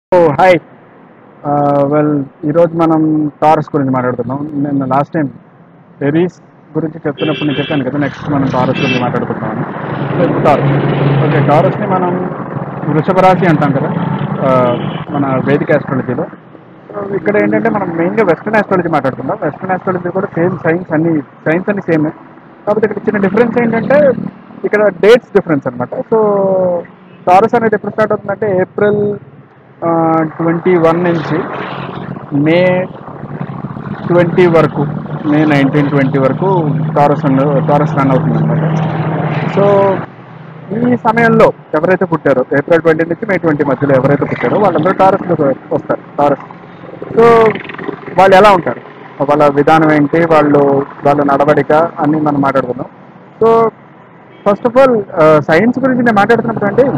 ఓ hi well ఈరోజు మనం taurus గురించి మాట్లాడుతున్నాం నేను లాస్ట్ టైం ఎరీస్ గురించి చెప్తున్నప్పుడు నేను చెప్పాను కదా నెక్స్ట్ మనం టారస్ గురించి మాట్లాడుకుంటున్నాం టారస్ ఓకే టారస్ని మనం వృషభ రాశి అంటాం కదా ఆ, మన వేదిక ఆస్ట్రాలజీలో సో ఇక్కడ ఏంటంటే మనం మెయిన్గా వెస్ట్రన్ ఆస్ట్రాలజీ మాట్లాడుతున్నాం వెస్ట్రన్ ఆస్ట్రాలజీ కూడా సేమ్ సైన్స్ అన్ని సైన్స్ అన్ని సేమే కాకపోతే ఇక్కడ చిన్న డిఫరెన్స్ ఏంటంటే ఇక్కడ డేట్స్ డిఫరెన్స్ అనమాట సో టారస్ అనేది ఎప్పుడు స్టార్ట్ అవుతుందంటే ఏప్రిల్ ట్వంటీ వన్ నుంచి మే ట్వంటీ వరకు మే నైన్టీన్ ట్వంటీ వరకు టారస్ రన్ టారస్ రన్ అవుతుంది అనమాట సో ఈ సమయంలో ఎవరైతే పుట్టారో ఏప్రిల్ ట్వంటీ నుంచి మే ట్వంటీ మధ్యలో ఎవరైతే పుట్టారో వాళ్ళందరూ టారస్లో వస్తారు టారస్ సో వాళ్ళు ఎలా ఉంటారు వాళ్ళ విధానం ఏంటి వాళ్ళు వాళ్ళ నడవడిక అన్నీ మనం మాట్లాడుకుందాం so first of all signs గురించి నేను మాట్లాడుతున్నప్పుడు అంటే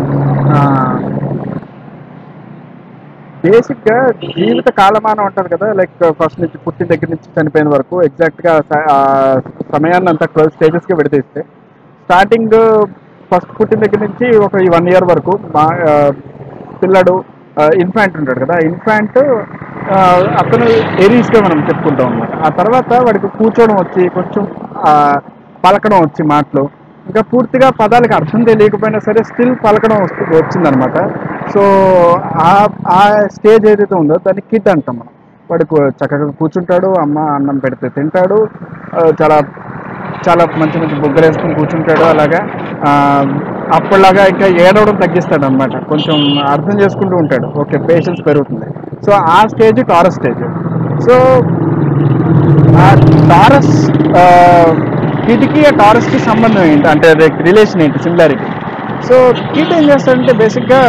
బేసిక్ గా జీవిత కాలమానం అంటారు కదా లైక్ ఫస్ట్ నుంచి పుట్టిన దగ్గర నుంచి చనిపోయిన వరకు ఎగ్జాక్ట్ గా స- ఆ సమయాన్ని అంతా ట్వెల్వ్ స్టేజెస్ కి విడదీస్తే స్టార్టింగ్ ఫస్ట్ పుట్టిన దగ్గర నుంచి ఒక ఈ వన్ ఇయర్ వరకు మా ఆ, పిల్లడు ఇన్ఫాంట్ ఉంటాడు కదా ఇన్ఫాంట్ అతను ఏరీస్ గా మనం చెప్పుకుంటాం అనమాట ఆ తర్వాత వాడికి కూర్చోవడం వచ్చి కొంచెం ఆ, పలకడం వచ్చి మాటలు ఇంకా పూర్తిగా పదాలకు అర్థం తెలియకపోయినా సరే స్టిల్ పలకడం వస్తు వచ్చిందనమాట సో ఆ ఆ స్టేజ్ ఏదైతే ఉందో దాన్ని కిడ్ అంటాం మనం వాడు కూ- చక్కగా కూర్చుంటాడు అమ్మ అన్నం పెడితే తింటాడు ఆ, చాలా చాలా మంచి మంచి బుగ్గలు వేసుకుని కూర్చుంటాడు అలాగా ఆ, అప్పటిలాగా ఇంకా ఏడవడం తగ్గిస్తాడు అనమాట కొంచెం అర్థం చేసుకుంటూ ఉంటాడు ఓకే పేషెన్స్ పెరుగుతుంది సో ఆ స్టేజ్ టారస్ స్టేజ్ సో ఆ టారస్ కిడ్కి ఆ టారస్కి సంబంధం ఏంటి అంటే రిలేషన్ ఏంటి సిమిలారిటీ సో కిడ్ ఏం చేస్తాడంటే బేసిక్గా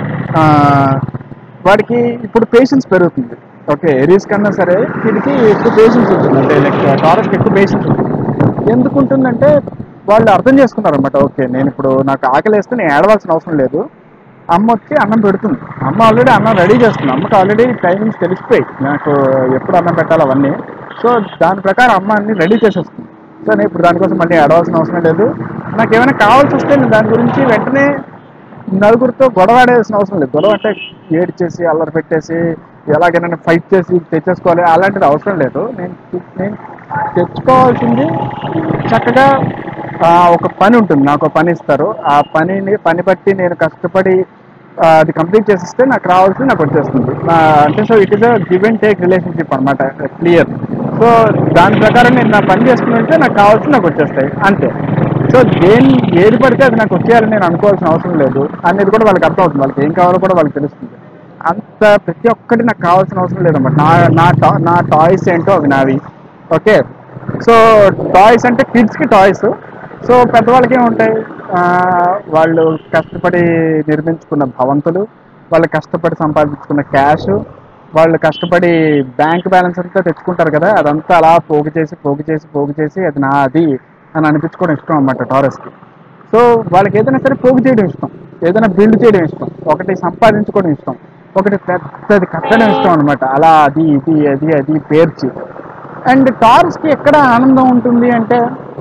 వాడికి ఇప్పుడు పేషెన్స్ పెరుగుతుంది ఓకే ఎరీస్ కన్నా సరే కిడ్కి ఎక్కువ పేషెన్స్ ఉంటుంది అంటే లైక్ టారస్కి ఎక్కువ పేషెన్స్ ఉంటుంది ఎందుకు ఉంటుందంటే వాళ్ళు అర్థం చేసుకున్నారు అనమాట ఓకే నేను ఇప్పుడు నాకు ఆకలి వేస్తే నేను ఏడవలసిన అవసరం లేదు అమ్మ వచ్చి అన్నం పెడుతుంది అమ్మ ఆల్రెడీ అన్నం రెడీ చేస్తుంది అమ్మకి ఆల్రెడీ టైమింగ్స్ తెలిసిపోయి నాకు ఎప్పుడు అన్నం పెట్టాలి అవన్నీ సో దాని ప్రకారం అమ్మ అన్ని రెడీ చేసేస్తుంది సో నేను ఇప్పుడు దానికోసం మళ్ళీ ఏడవలసిన అవసరం లేదు నాకు ఏమైనా కావాల్సి వస్తే నేను దాని గురించి వెంటనే నలుగురితో గొడవ ఆడేసిన అవసరం లేదు గొడవ అంటే ఏడ్చేసి అల్లరి పెట్టేసి ఎలాగైనా ఫైట్ చేసి తెచ్చేసుకోవాలి అలాంటిది అవసరం లేదు నేను నేను తెచ్చుకోవాల్సింది చక్కగా ఆ, ఒక పని ఉంటుంది నాకు ఒక పని ఇస్తారు ఆ పనిని పని బట్టి నేను కష్టపడి ఆ, అది కంప్లీట్ చేసిస్తే నాకు రావాల్సింది నాకు వచ్చేస్తుంది ఆ, అంటే so it is a give and take relationship అనమాట క్లియర్ సో దాని ప్రకారం నేను నా పని చేసుకుంటే నాకు కావాల్సింది నాకు వచ్చేస్తాయి అంతే సో దేని ఏది పడితే అది నాకు వచ్చేయాలని నేను అనుకోవాల్సిన అవసరం లేదు అనేది కూడా వాళ్ళకి అర్థమవుతుంది వాళ్ళకి ఏం కావాలో కూడా వాళ్ళకి తెలుస్తుంది అంత ప్రతి ఒక్కటి నాకు కావాల్సిన అవసరం లేదన్నమాట నా నా టా నా టాయ్స్ ఏంటో అవి నావి ఓకే సో టాయ్స్ అంటే కిడ్స్కి టాయ్స్ సో పెద్దవాళ్ళకి ఏముంటాయి ఆ, వాళ్ళు కష్టపడి నిర్మించుకున్న భవంతులు వాళ్ళు కష్టపడి సంపాదించుకున్న క్యాష్ వాళ్ళు కష్టపడి బ్యాంక్ బ్యాలెన్స్ అంతా తెచ్చుకుంటారు కదా అదంతా అలా పోగు చేసి పోగు చేసి పోగు చేసి అది నాది అని అనిపించుకోవడం ఇష్టం అన్నమాట టారస్కి సో వాళ్ళకి ఏదైనా సరే పోగు చేయడం ఇష్టం ఏదైనా బిల్డ్ చేయడం ఇష్టం ఒకటి సంపాదించుకోవడం ఇష్టం ఒకటి పెద్దది కట్టడం ఇష్టం అనమాట అలా అది ఇది అది అది పేర్చి అండ్ టారస్కి ఎక్కడ ఆనందం ఉంటుంది అంటే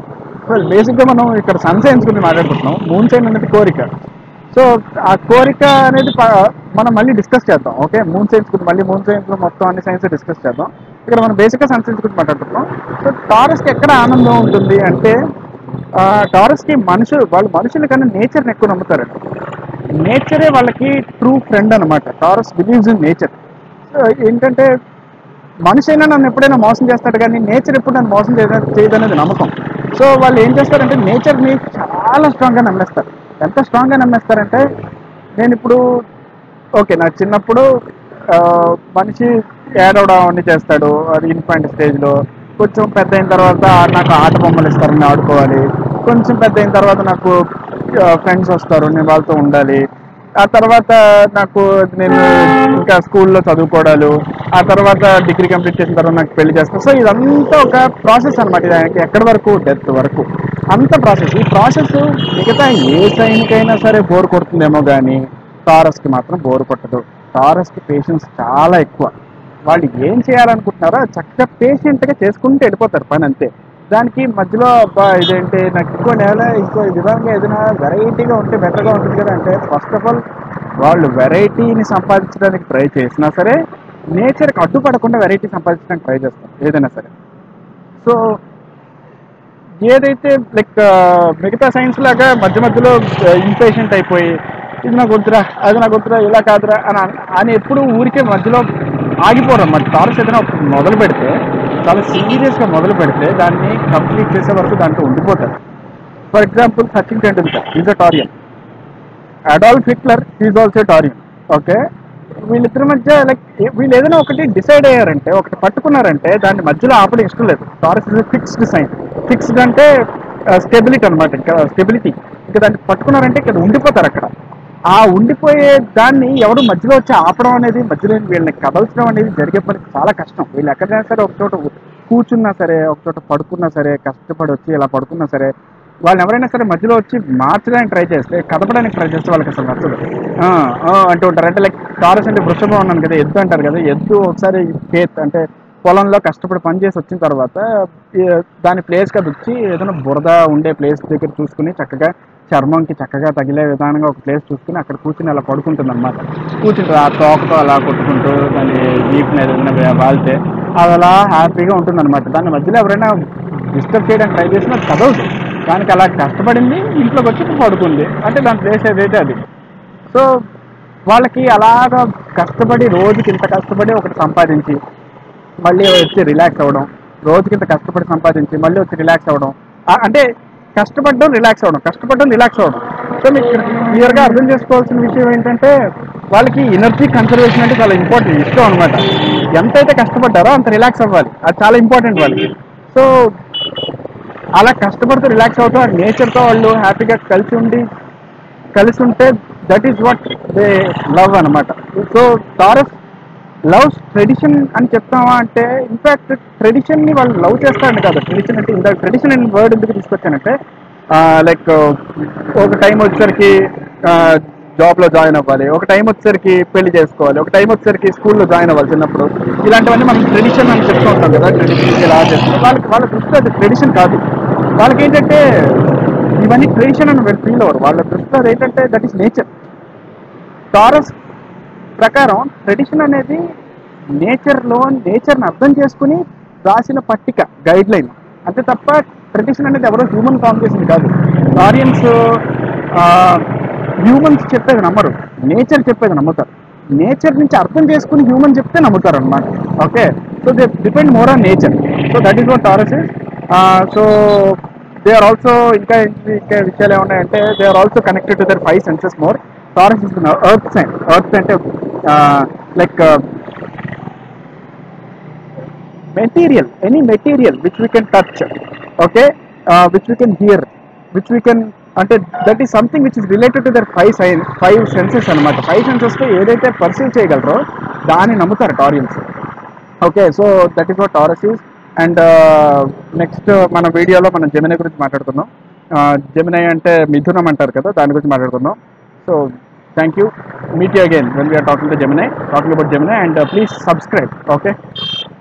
బేసిక్గా మనం ఇక్కడ సన్ సైన్స్ గురించి మాట్లాడుకుంటున్నాం మూన్ సైన్ అనేది కోరిక సో ఆ కోరిక అనేది ప- మనం మళ్ళీ డిస్కస్ చేద్దాం ఓకే మూన్ సైన్స్ గురించి మళ్ళీ మూన్ సైన్స్ మొత్తం అన్ని సైన్స్ డిస్కస్ చేద్దాం ఇక్కడ మనం బేసిక్గా సన్ సైన్స్ గురించి మాట్లాడుతున్నాం సో టారస్కి ఎక్కడ ఆనందం ఉంటుంది అంటే ఆ, టారస్కి మనుషులు వాళ్ళు మనుషుల కన్నా నేచర్ని ఎక్కువ నమ్ముతారండి నేచరే వాళ్ళకి ట్రూ ఫ్రెండ్ అనమాట టారస్ బిలీవ్స్ ఇన్ నేచర్ ఏంటంటే మనిషి అయినా నన్ను ఎప్పుడైనా మోసం చేస్తాడు కానీ నేచర్ ఎప్పుడు నన్ను మోసం చేయద చేయదనేది నమ్మకం సో వాళ్ళు ఏం చేస్తారంటే నేచర్ని చాలా స్ట్రాంగ్గా నమ్మేస్తారు ఎంత స్ట్రాంగ్గా నమ్మేస్తారంటే నేను ఇప్పుడు ఓకే నాకు చిన్నప్పుడు ఆ, మనిషి ఏడవడం అన్ని చేస్తాడు అది ఇన్ఫాంట్ స్టేజ్లో కొంచెం పెద్ద అయిన తర్వాత నాకు ఆట బొమ్మలు ఇస్తారు నేను ఆడుకోవాలి కొంచెం పెద్ద అయిన తర్వాత నాకు ఫ్రెండ్స్ వస్తారు నేను వాళ్ళతో ఉండాలి ఆ తర్వాత నాకు నేను ఇంకా స్కూల్లో చదువుకోవడాలు ఆ తర్వాత డిగ్రీ కంప్లీట్ చేసిన తర్వాత నాకు పెళ్లి చేస్తాను సో ఇదంతా ఒక ప్రాసెస్ అనమాట ఇది ఎక్కడి వరకు డెత్ వరకు అంత ప్రాసెస్ ఈ ప్రాసెస్ మిగతా ఏ సైనికైనా సరే బోర్ కొడుతుందేమో కానీ టారస్కి మాత్రం బోర్ కొట్టదు టారస్కి పేషెన్స్ చాలా ఎక్కువ వాళ్ళు ఏం చేయాలనుకుంటున్నారో అది చక్కగా పేషెంట్గా చేసుకుంటూ వెళ్ళిపోతారు పని అంతే దానికి మధ్యలో అబ్బా ఇదేంటి నాకు ఇంకో నెల ఇంకో విధంగా ఏదైనా వెరైటీగా ఉంటే బెటర్గా ఉంటుంది కదా అంటే ఫస్ట్ ఆఫ్ ఆల్ వాళ్ళు వెరైటీని సంపాదించడానికి ట్రై చేసినా సరే నేచర్కి అడ్డుపడకుండా వెరైటీ సంపాదించడానికి ట్రై చేస్తారు ఏదైనా సరే సో ఏదైతే లైక్ మిగతా సైన్స్ లాగా మధ్య మధ్యలో ఇంపేషెంట్ అయిపోయి ఇది నాకు వద్దురా అది నాకు వద్దురా ఇలా కాదురా అని అన్- అని ఎప్పుడు ఊరికే మధ్యలో ఆగిపోరు అన్నమాట టార్స్ ఏదైనా ఒకటి మొదలు పెడితే చాలా సీరియస్గా మొదలు పెడితే దాన్ని కంప్లీట్ చేసే వరకు దాంట్లో ఉండిపోతారు for example Sachin Tendulkar is a Taurean Adolf Hitler is also Taurean okay వీళ్ళిద్దరి మధ్య లైక్ వీళ్ళు ఏదైనా ఒకటి డిసైడ్ అయ్యారంటే ఒకటి పట్టుకున్నారంటే దాన్ని మధ్యలో ఆపడం ఇష్టం లేదు Taurus is fixed sign fixed అంటే స్టెబిలిటీ అనమాట ఇంకా స్టెబిలిటీ ఇంకా దాన్ని పట్టుకున్నారంటే ఇక్కడ ఉండిపోతారు అక్కడ ఆ ఉండిపోయే దాన్ని ఎవరు మధ్యలో వచ్చి ఆపడం అనేది మధ్యలో వీళ్ళని కదల్చడం అనేది జరిగే పని చాలా కష్టం వీళ్ళు ఎక్కడైనా సరే ఒక చోట కూర్చున్నా సరే ఒక చోట పడుకున్నా సరే కష్టపడి వచ్చి ఇలా పడుకున్నా సరే వాళ్ళు ఎవరైనా సరే మధ్యలో వచ్చి మార్చడానికి ట్రై చేస్తే కదపడానికి ట్రై చేస్తే వాళ్ళకి అసలు నచ్చదు ఆ, ఆ అంటూ ఉంటారు అంటే లైక్ టారస్ అంటే వృషభం అన్నాను కదా ఎద్దు అంటారు కదా ఎద్దు ఒకసారి కేత్ అంటే పొలంలో కష్టపడి పని చేసి వచ్చిన తర్వాత ఈ దాని ప్లేస్ కదా వచ్చి ఏదైనా బురద ఉండే ప్లేస్ దగ్గర చూసుకుని చక్కగా చర్మంకి చక్కగా తగిలే విధానంగా ఒక ప్లేస్ చూసుకుని అక్కడ కూర్చుని అలా పడుకుంటుంది అనమాట కూర్చుంటుంది ఆ తోకతో అలా కొట్టుకుంటూ దాని వీప్ మీద ఏదైనా వాళ్తే అది అలా హ్యాపీగా ఉంటుంది అనమాట దాని మధ్యలో ఎవరైనా డిస్టర్బ్ చేయడానికి ట్రై చేసినా అది చదవదు దానికి అలా కష్టపడింది ఇంట్లోకి వచ్చి పడుకుంది అంటే దాని ప్లేస్ ఏదైతే అది సో వాళ్ళకి అలాగా కష్టపడి రోజుకి ఇంత కష్టపడి ఒకటి సంపాదించి మళ్ళీ వచ్చి రిలాక్స్ అవ్వడం రోజుకి ఇంత కష్టపడి సంపాదించి మళ్ళీ వచ్చి రిలాక్స్ అవ్వడం ఆ- అంటే కష్టపడడం రిలాక్స్ అవ్వడం కష్టపడడం రిలాక్స్ అవ్వడం సో మీకు క్లియర్గా అర్థం చేసుకోవాల్సిన విషయం ఏంటంటే వాళ్ళకి ఎనర్జీ కన్సర్వేషన్ అంటే చాలా ఇంపార్టెంట్ ఇష్టం అనమాట ఎంతైతే కష్టపడ్డారో అంత రిలాక్స్ అవ్వాలి అది చాలా ఇంపార్టెంట్ వాళ్ళకి సో అలా కష్టపడుతూ రిలాక్స్ అవుతూ ఆ నేచర్తో వాళ్ళు హ్యాపీగా కలిసి ఉండి కలిసి ఉంటే that is what they love అనమాట సో టారస్ లవ్ ట్రెడిషన్ అని చెప్తామా అంటే ఇన్ఫాక్ట్ ట్రెడిషన్ ని వాళ్ళు లవ్ చేస్తారని కాదు ట్రెడిషన్ అంటే ఇందాక ట్రెడిషన్ అనే వర్డ్ ఎందుకు తీసుకొచ్చానంటే లైక్ ఒక టైం వచ్చేసరికి జాబ్ లో జాయిన్ అవ్వాలి ఒక టైం వచ్చేసరికి పెళ్లి చేసుకోవాలి ఒక టైం వచ్చేసరికి స్కూల్లో జాయిన్ అవ్వాలి చిన్నప్పుడు ఇలాంటివన్నీ మనం ట్రెడిషన్ అని చెప్తూ ఉంటాం కదా ట్రెడిషన్ ఇలా చేస్తాం వాళ్ళకి వాళ్ళ దృష్టిలో అది ట్రెడిషన్ కాదు వాళ్ళకి ఏంటంటే ఇవన్నీ ట్రెడిషన్ అని వీళ్ళు ఫీల్ అవ్వరు వాళ్ళ దృష్టిలో అది ఏంటంటే దట్ ఈస్ నేచర్ టారస్ ప్రకారం ట్రెడిషన్ అనేది నేచర్లో నేచర్ని అర్థం చేసుకుని రాసిన పట్టిక గైడ్ లైన్ అంతే తప్ప ట్రెడిషన్ అనేది ఎవరో హ్యూమన్ ఫామ్ చేసింది కాదు ఆడియన్స్ హ్యూమన్స్ చెప్పేది నమ్మరు నేచర్ చెప్పేది నమ్ముతారు నేచర్ నుంచి అర్థం చేసుకుని హ్యూమన్ చెప్తే నమ్ముతారు అనమాట okay so they depend more on nature so that is what Taurus is so they are also ఇంకా ఏంటి- ఇంకా విషయాలు ఏమున్నాయంటే they are also connected to their five senses more Taurus is earth sign earth అంటే like material any material which we can touch okay which we can hear which we can అంటే that is something which is related to their five sign five senses అనమాట five సెన్సెస్తో ఏదైతే perceive చేయగలరో దాన్ని నమ్ముతారు Taureans okay so that is what Taurus is and next మన వీడియోలో మనం జమినై గురించి మాట్లాడుకుందాం జమినై అంటే మిథునం అంటారు కదా దాని గురించి మాట్లాడుకుందాం so thank you meet you again when we're talking to Gemini talking about Gemini and please subscribe okay